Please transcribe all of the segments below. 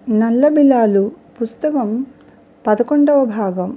నల్లబిలాలు పుస్తకం పదకొండవ భాగం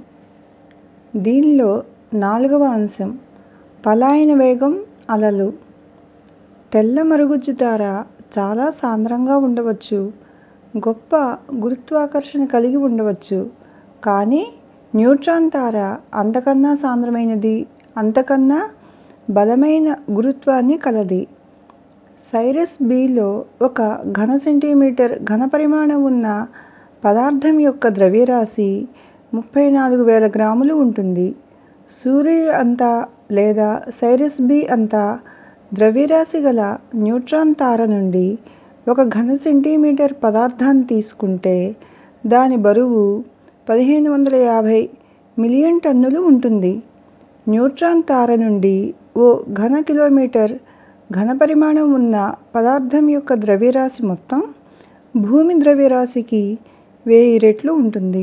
దీనిలో నాలుగవ అంశం పలాయన వేగం అలలు తెల్ల మరుగుజ్జు ధార చాలా సాంద్రంగా ఉండవచ్చు గొప్ప గురుత్వాకర్షణ కలిగి ఉండవచ్చు కానీ న్యూట్రాన్ తార అంతకన్నా సాంద్రమైనది అంతకన్నా బలమైన గురుత్వాన్ని కలది సైరస్ బిలో ఒక ఘన సెంటీమీటర్ ఘనపరిమాణం ఉన్న పదార్థం యొక్క ద్రవ్యరాశి ముప్పై నాలుగు వేల గ్రాములు ఉంటుంది సూర్యుడి అంత లేదా సైరస్ బి అంత ద్రవ్యరాశి గల న్యూట్రాన్ తార నుండి ఒక ఘన సెంటీమీటర్ పదార్థాన్ని తీసుకుంటే దాని బరువు పదిహేను వందల యాభై మిలియన్ టన్నులు ఉంటుంది న్యూట్రాన్ తార నుండి ఓ ఘన కిలోమీటర్ ఘనపరిమాణం ఉన్న పదార్థం యొక్క ద్రవ్యరాశి మొత్తం భూమి ద్రవ్యరాశికి వేయి రెట్లు ఉంటుంది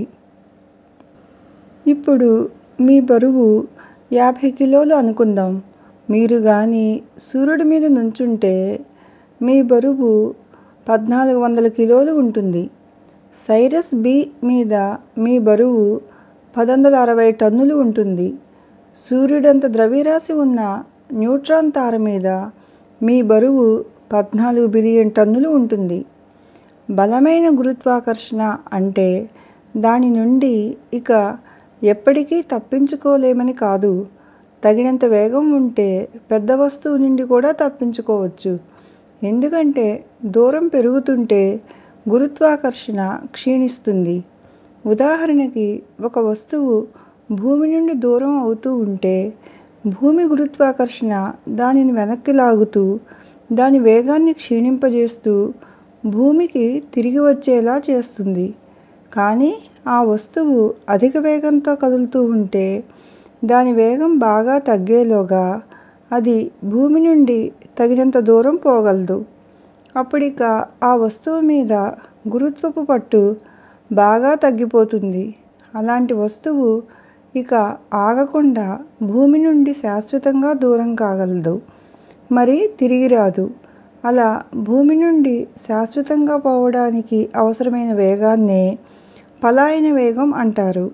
ఇప్పుడు మీ బరువు యాభై కిలోలు అనుకుందాం మీరు గాని సూర్యుడి మీద నుంచుంటే మీ బరువు పద్నాలుగు వందల కిలోలు ఉంటుంది సైరస్ బి మీద మీ బరువు పదొందల అరవై టన్నులు ఉంటుంది సూర్యుడంత ద్రవ్యరాశి ఉన్న న్యూట్రాన్ తార మీద మీ బరువు పద్నాలుగు బిలియన్ టన్నులు ఉంటుంది బలమైన గురుత్వాకర్షణ అంటే దాని నుండి ఇక ఎప్పటికీ తప్పించుకోలేమని కాదు తగినంత వేగం ఉంటే పెద్ద వస్తువు నుండి కూడా తప్పించుకోవచ్చు ఎందుకంటే దూరం పెరుగుతుంటే గురుత్వాకర్షణ క్షీణిస్తుంది ఉదాహరణకి ఒక వస్తువు భూమి నుండి దూరం అవుతూ ఉంటే భూమి గురుత్వాకర్షణ దానిని వెనక్కి లాగుతూ దాని వేగాన్ని క్షీణింపజేస్తూ భూమికి తిరిగి వచ్చేలా చేస్తుంది కానీ ఆ వస్తువు అధిక వేగంతో కదులుతూ ఉంటే దాని వేగం బాగా తగ్గేలోగా అది భూమి నుండి తగినంత దూరం పోగలదు అప్పుడిక ఆ వస్తువు మీద గురుత్వపు పట్టు బాగా తగ్గిపోతుంది అలాంటి వస్తువు ఇక ఆగకుండా భూమి నుండి శాశ్వతంగా దూరం కాగలదు మరి తిరిగి రాదు అలా భూమి నుండి శాశ్వతంగా పోవడానికి అవసరమైన వేగాన్నే పలాయన వేగం అంటారు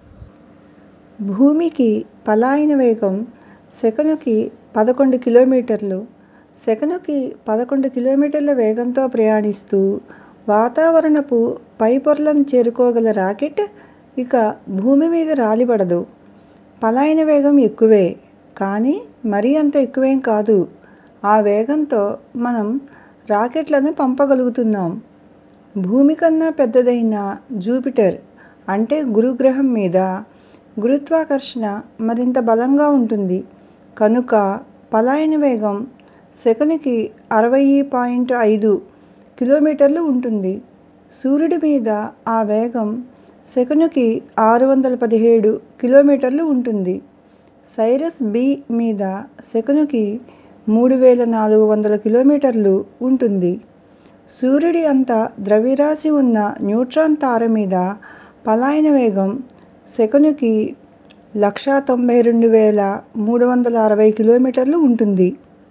భూమికి పలాయన వేగం సెకనుకి పదకొండు కిలోమీటర్లు సెకనుకి పదకొండు కిలోమీటర్ల వేగంతో ప్రయాణిస్తూ వాతావరణపు పై పొరలను చేరుకోగల రాకెట్ ఇక భూమి మీద రాలిపడదు పలాయన వేగం ఎక్కువే కానీ మరీ అంత ఎక్కువేం కాదు ఆ వేగంతో మనం రాకెట్లను పంపగలుగుతున్నాం భూమి కన్నా పెద్దదైన జూపిటర్ అంటే గురుగ్రహం మీద గురుత్వాకర్షణ మరింత బలంగా ఉంటుంది కనుక పలాయన వేగం సెకనుకి అరవై పాయింట్ ఐదు కిలోమీటర్లు ఉంటుంది సూర్యుడి మీద ఆ వేగం సెకనుకి ఆరు వందల పదిహేడు కిలోమీటర్లు ఉంటుంది సైరస్ బి మీద సెకనుకి మూడు వేల నాలుగు వందల కిలోమీటర్లు ఉంటుంది సూర్యుడి అంత ద్రవ్యరాశి ఉన్న న్యూట్రాన్ తార మీద పలాయన వేగం సెకనుకి లక్షా తొంభై రెండు వేల మూడు వందల అరవై కిలోమీటర్లు ఉంటుంది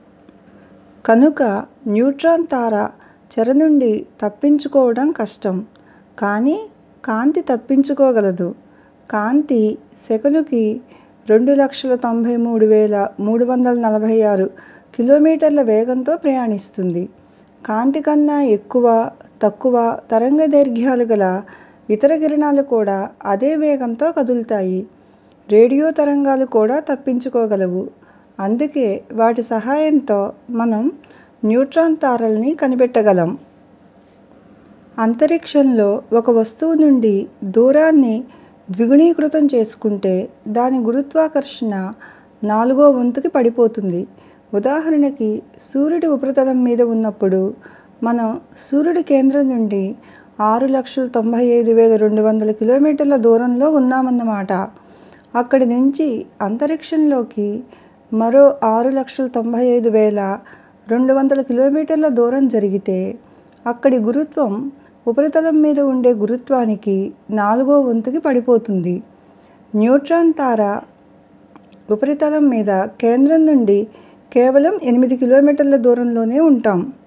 కనుక న్యూట్రాన్ తార చెర నుండి తప్పించుకోవడం కష్టం కానీ కాంతి తప్పించుకోగలదు కాంతి సెకనుకి రెండు లక్షల తొంభై మూడు వేల మూడు వందల నలభై ఆరు కిలోమీటర్ల వేగంతో ప్రయాణిస్తుంది కాంతి కన్నా ఎక్కువ తక్కువ తరంగదైర్ఘ్యాలు గల ఇతర కిరణాలు కూడా అదే వేగంతో కదులుతాయి రేడియో తరంగాలు కూడా తప్పించుకోగలవు అందుకే వాటి సహాయంతో మనం న్యూట్రాన్ తారల్ని కనిపెట్టగలం అంతరిక్షంలో ఒక వస్తువు నుండి దూరాన్ని ద్విగుణీకృతం చేసుకుంటే దాని గురుత్వాకర్షణ నాలుగో వంతుకి పడిపోతుంది ఉదాహరణకి సూర్యుడి ఉపరితలం మీద ఉన్నప్పుడు మనం సూర్యుడి కేంద్రం నుండి ఆరు లక్షల తొంభై ఐదు వేల రెండు వందల కిలోమీటర్ల దూరంలో ఉన్నామన్నమాట అక్కడి నుంచి అంతరిక్షంలోకి మరో ఆరు లక్షల తొంభై ఐదు వేల రెండు వందల కిలోమీటర్ల దూరం జరిగితే అక్కడి గురుత్వం ఉపరితలం మీద ఉండే గురుత్వానికి నాలుగో వంతుకి పడిపోతుంది న్యూట్రాన్ తార ఉపరితలం మీద కేంద్రం నుండి కేవలం ఎనిమిది కిలోమీటర్ల దూరంలోనే ఉంటాం